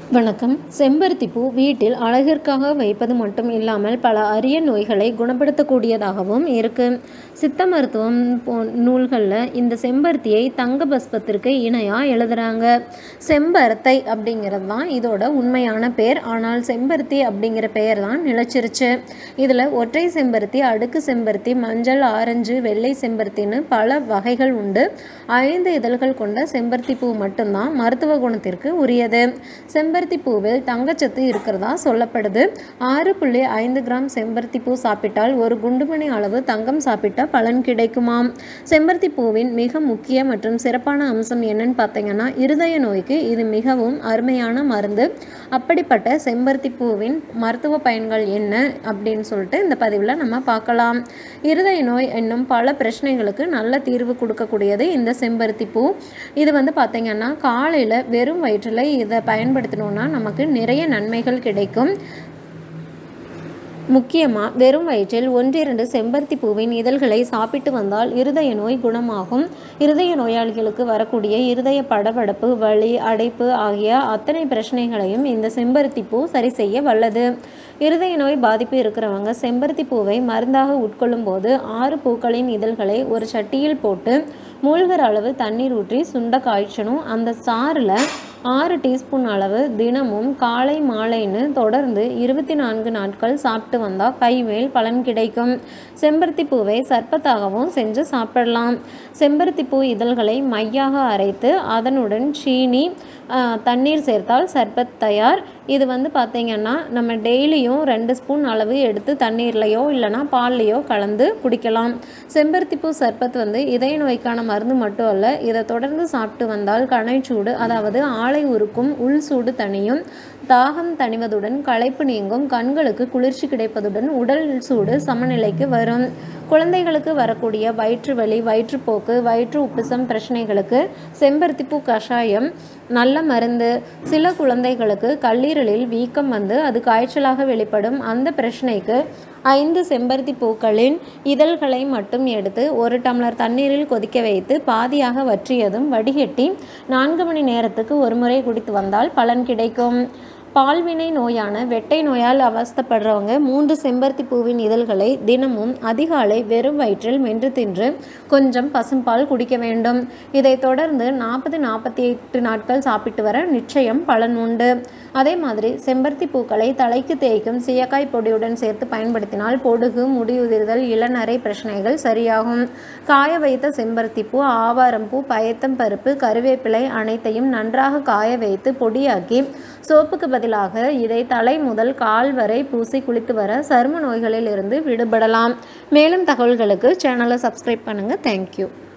வணக்கம் செம்பருத்தி பூ வீட்டில் அழகிற்காக வைப்பது மட்டும் இல்லாமல் பல அரிய நோய்களை குணப்படுத்தக்கூடியதாகவும் இருக்கு சித்த மருத்துவம் போ நூல்களில் இந்த செம்பருத்தியை தங்க பஸ்பத்திற்கு இணையாக எழுதுறாங்க செம்பருத்தை அப்படிங்கிறது தான் இதோட உண்மையான பேர் ஆனால் செம்பருத்தி அப்படிங்கிற பெயர் தான் நிலச்சிருச்சு இதில் ஒற்றை செம்பருத்தி அடுக்கு செம்பருத்தி மஞ்சள் ஆரஞ்சு வெள்ளை செம்பருத்தின்னு பல வகைகள் உண்டு ஐந்து இதழ்கள் கொண்ட செம்பருத்தி பூ மட்டும்தான் மருத்துவ குணத்திற்கு உரியது செம்பருத்தி பூவில் தங்கச்சத்து இருக்கிறதா சொல்லப்படுது ஆறு புள்ளி ஐந்து கிராம் செம்பருத்தி பூ சாப்பிட்டால் ஒரு குண்டுமணி அளவு தங்கம் சாப்பிட்ட பலன் கிடைக்குமாம் செம்பருத்தி பூவின் மிக முக்கிய மற்றும் சிறப்பான அம்சம் என்னன்னு பார்த்தீங்கன்னா இருதய நோய்க்கு இது மிகவும் அருமையான மருந்து அப்படிப்பட்ட செம்பருத்தி பூவின் மருத்துவ பயன்கள் என்ன அப்படின்னு சொல்லிட்டு இந்த பதிவில் நம்ம பார்க்கலாம் இருதய நோய் என்னும் பல பிரச்சனைகளுக்கு நல்ல தீர்வு கொடுக்கக்கூடியது இந்த செம்பருத்தி பூ இது வந்து பார்த்தீங்கன்னா காலையில் வெறும் வயிற்றில் இதை பயன்படுத்தினோன்னா நமக்கு நிறைய நன்மைகள் கிடைக்கும் முக்கியமாக வெறும் வயிற்றில் ஒன்றிரண்டு செம்பருத்தி பூவின் இதழ்களை சாப்பிட்டு வந்தால் இருதய நோய் குணமாகும் இருதய நோயாளிகளுக்கு வரக்கூடிய இருதய படபடப்பு வலி அடைப்பு ஆகிய அத்தனை பிரச்சனைகளையும் இந்த செம்பருத்தி பூ சரி செய்ய வல்லது இருதய நோய் பாதிப்பு இருக்கிறவங்க செம்பருத்தி பூவை மருந்தாக உட்கொள்ளும் போது ஆறு பூக்களின் இதழ்களை ஒரு சட்டியில் போட்டு மூழ்கிற அளவு தண்ணீர் ஊற்றி சுண்ட காய்ச்சணும் அந்த சாறில் ஆறு டீஸ்பூன் அளவு தினமும் காலை மாலைன்னு தொடர்ந்து இருபத்தி நான்கு நாட்கள் சாப்பிட்டு வந்தால் கைமேல் பலன் கிடைக்கும் செம்பருத்தி பூவை சர்பத்தாகவும் செஞ்சு சாப்பிடலாம் செம்பருத்தி பூ இதழ்களை மையாக அரைத்து அதனுடன் சீனி தண்ணீர் சேர்த்தால் சர்பத் தயார் இது வந்து பார்த்திங்கன்னா நம்ம டெய்லியும் ரெண்டு ஸ்பூன் அளவு எடுத்து தண்ணீர்லையோ இல்லைனா பால்லையோ கலந்து குடிக்கலாம் செம்பருத்தி பூ சர்பத் வந்து இதய நோய்க்கான மருந்து மட்டும் அல்ல இதை தொடர்ந்து சாப்பிட்டு வந்தால் கணைச்சூடு அதாவது ஆலை உருக்கும் உள் சூடு தணியும் தாகம் தணிவதுடன் களைப்பு நீங்கும் கண்களுக்கு குளிர்ச்சி கிடைப்பதுடன் உடல் சூடு சமநிலைக்கு வரும் குழந்தைகளுக்கு வரக்கூடிய வயிற்று வலி வயிற்றுப்போக்கு வயிற்று உப்புசம் பிரச்சனைகளுக்கு செம்பருத்திப்பூ கஷாயம் நல்ல மருந்து சில குழந்தைகளுக்கு கல்லீரலில் வீக்கம் வந்து அது காய்ச்சலாக வெளிப்படும் அந்த பிரச்சனைக்கு ஐந்து செம்பருத்தி பூக்களின் இதழ்களை மட்டும் எடுத்து ஒரு டம்ளர் தண்ணீரில் கொதிக்க வைத்து பாதியாக வற்றியதும் வடிகட்டி நான்கு மணி நேரத்துக்கு ஒரு முறை குடித்து வந்தால் பலன் கிடைக்கும் பால்வினை நோயான வெட்டை நோயால் அவஸ்தப்படுறவங்க மூன்று செம்பருத்தி பூவின் இதழ்களை தினமும் அதிகாலை வெறும் வயிற்றில் மென்று தின்று கொஞ்சம் பசும்பால் குடிக்க வேண்டும் இதை தொடர்ந்து நாற்பது நாற்பத்தி எட்டு நாட்கள் சாப்பிட்டு வர நிச்சயம் பலன் உண்டு அதே மாதிரி செம்பருத்தி பூக்களை தலைக்கு தேய்க்கும் சீயக்காய் பொடியுடன் சேர்த்து பயன்படுத்தினால் பொடுகு முடியுதிர்தல் இளநரை பிரச்சனைகள் சரியாகும் காய வைத்த செம்பருத்தி பூ ஆவாரம் பூ பயத்தம் பருப்பு கருவேப்பிலை அனைத்தையும் நன்றாக காய வைத்து பொடியாக்கி சோப்புக்கு பதிலாக இதை தலை முதல் கால் வரை பூசி குளித்து வர சரும நோய்களில் இருந்து விடுபடலாம் மேலும் தகவல்களுக்கு சேனலை சப்ஸ்கிரைப் பண்ணுங்கள் தேங்க்யூ